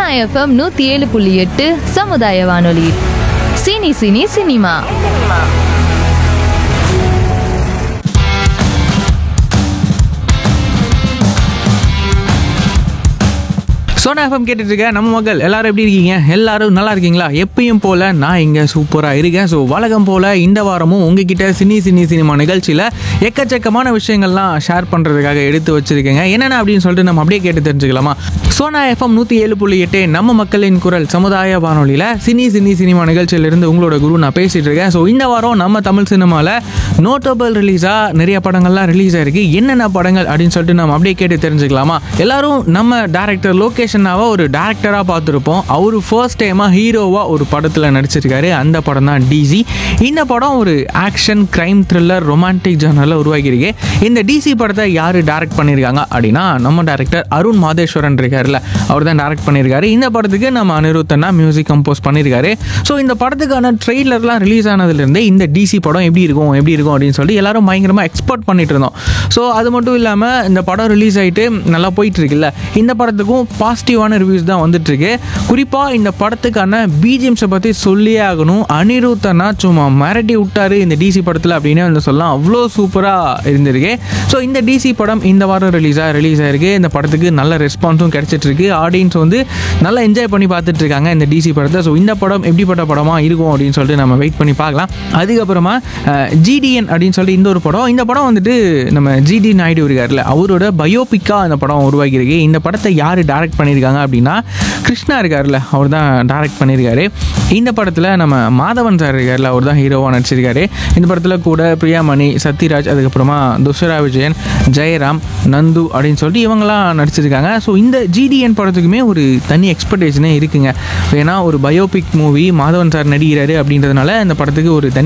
FM நூத்தி ஏழு புள்ளி எட்டு சமுதாய வானொலி சினி சினி சினிமா சோனா எஃப்எம் கேட்டுட்டு இருக்க நம்ம மக்கள் எல்லாரும் எப்படி இருக்கீங்க எல்லாரும் நல்லா இருக்கீங்களா எப்பயும் போல நான் இங்க சூப்பரா இருக்கேன் ஸோ வழக்கம் போல இந்த வாரமும் உங்ககிட்ட சினி சினி சினிமா நிகழ்ச்சியில எக்கச்சக்கமான விஷயங்கள்லாம் ஷேர் பண்றதுக்காக எடுத்து வச்சிருக்கேங்க என்னென்ன அப்படின்னு சொல்லிட்டு நம்ம அப்படியே கேட்டு தெரிஞ்சுக்கலாமா சோனா எஃப்எம் நூத்தி ஏழு புள்ளி எட்டு நம்ம மக்களின் குரல் சமுதாய வானொலியில சினி சினி சினிமா நிகழ்ச்சியிலிருந்து உங்களோட குரு நான் பேசிட்டு இருக்கேன் ஸோ இந்த வாரம் நம்ம தமிழ் சினிமாவில் நோட்டபிள் ரிலீஸா நிறைய படங்கள்லாம் ரிலீஸ் ஆயிருக்கு என்னென்ன படங்கள் அப்படின்னு சொல்லிட்டு நம்ம அப்படியே கேட்டு தெரிஞ்சுக்கலாமா எல்லாரும் நம்ம டேரக்டர் லோகேஷனாவை ஒரு டேரக்டராக பார்த்துருப்போம் அவர் ஃபர்ஸ்ட் டைமாக ஹீரோவாக ஒரு படத்தில் நடிச்சிருக்காரு அந்த படம் தான் டிசி இந்த படம் ஒரு ஆக்ஷன் கிரைம் த்ரில்லர் ரொமான்டிக் ஜானரில் உருவாகியிருக்கு இந்த டிசி படத்தை யார் டைரக்ட் பண்ணியிருக்காங்க அப்படின்னா நம்ம டேரக்டர் அருண் மாதேஸ்வரன் இருக்காருல்ல அவர் தான் டைரக்ட் பண்ணியிருக்காரு இந்த படத்துக்கு நம்ம அனிருத்தனா மியூசிக் கம்போஸ் பண்ணியிருக்காரு ஸோ இந்த படத்துக்கான ட்ரெய்லர்லாம் ரிலீஸ் ஆனதுலேருந்தே இந்த டிசி படம் எப்படி இருக்கும் எப்படி இருக்கும் அப்படின்னு சொல்லி எல்லாரும் பயங்கரமாக எக்ஸ்பெக்ட் பண்ணிட்டு இருந்தோம் ஸோ அது மட்டும் இல்லாமல் இந்த படம் ரிலீஸ் ஆகிட்டு நல்லா போயிட்டு இருக்குல்ல இந்த படத்துக்கும் பாசிட்டிவான ரிவ்யூஸ் தான் வந்துட்டு இருக்கு குறிப்பாக இந்த படத்துக்கான பிஜிஎம்ஸை பற்றி சொல்லியே ஆகணும் அனிருத்தனா சும்மா மிரட்டி விட்டாரு இந்த டிசி படத்தில் அப்படின்னு வந்து சொல்லலாம் அவ்வளோ சூப்பராக இருந்திருக்கு ஸோ இந்த டிசி படம் இந்த வாரம் ரிலீஸாக ரிலீஸ் ஆயிருக்கு இந்த படத்துக்கு நல்ல ரெஸ்பான்ஸும் கிடைச்சிட்டு இருக்கு ஆடியன்ஸ் வந்து நல்லா என்ஜாய் பண்ணி பார்த்துட்டு இருக்காங்க இந்த டிசி படத்தை ஸோ இந்த படம் எப்படிப்பட்ட படமா இருக்கும் அப்படின்னு சொல்லிட்டு நம்ம வெயிட் பண்ணி பார்க்கலாம் அதுக்கப்புறமா ஜிடிஎன் அப்படின்னு சொல்லிட்டு இந்த ஒரு படம் இந்த படம் வந்துட்டு நம்ம ஜிடி நாயுடு இருக்கார்ல அவரோட பயோபிக்காக இந்த படம் உருவாகியிருக்கு இந்த படத்தை யார் டைரக்ட் பண்ணியிருக்காங்க அப்படின்னா கிருஷ்ணா இருக்கார்ல அவர் தான் டைரக்ட் பண்ணியிருக்காரு இந்த படத்தில் நம்ம மாதவன் சார் இருக்கார்ல அவர் தான் ஹீரோவாக நடிச்சிருக்காரு இந்த படத்தில் கூட பிரியாமணி சத்யராஜ் அதுக்கப்புறமா துஷரா விஜயன் ஜெயராம் நந்து அப்படின்னு சொல்லிட்டு இவங்கெல்லாம் நடிச்சிருக்காங்க ஸோ இந்த ஜிடிஎன் படத்துக்குமே ஒரு தனி எக்ஸ்பெக்டேஷனே இருக்குங்க ஏன்னா ஒரு பயோபிக் மூவி மாதவன் சார் நடிக்கிறாரு அப்படின்றதுனால இந்த படத்துக்கு ஒரு தனி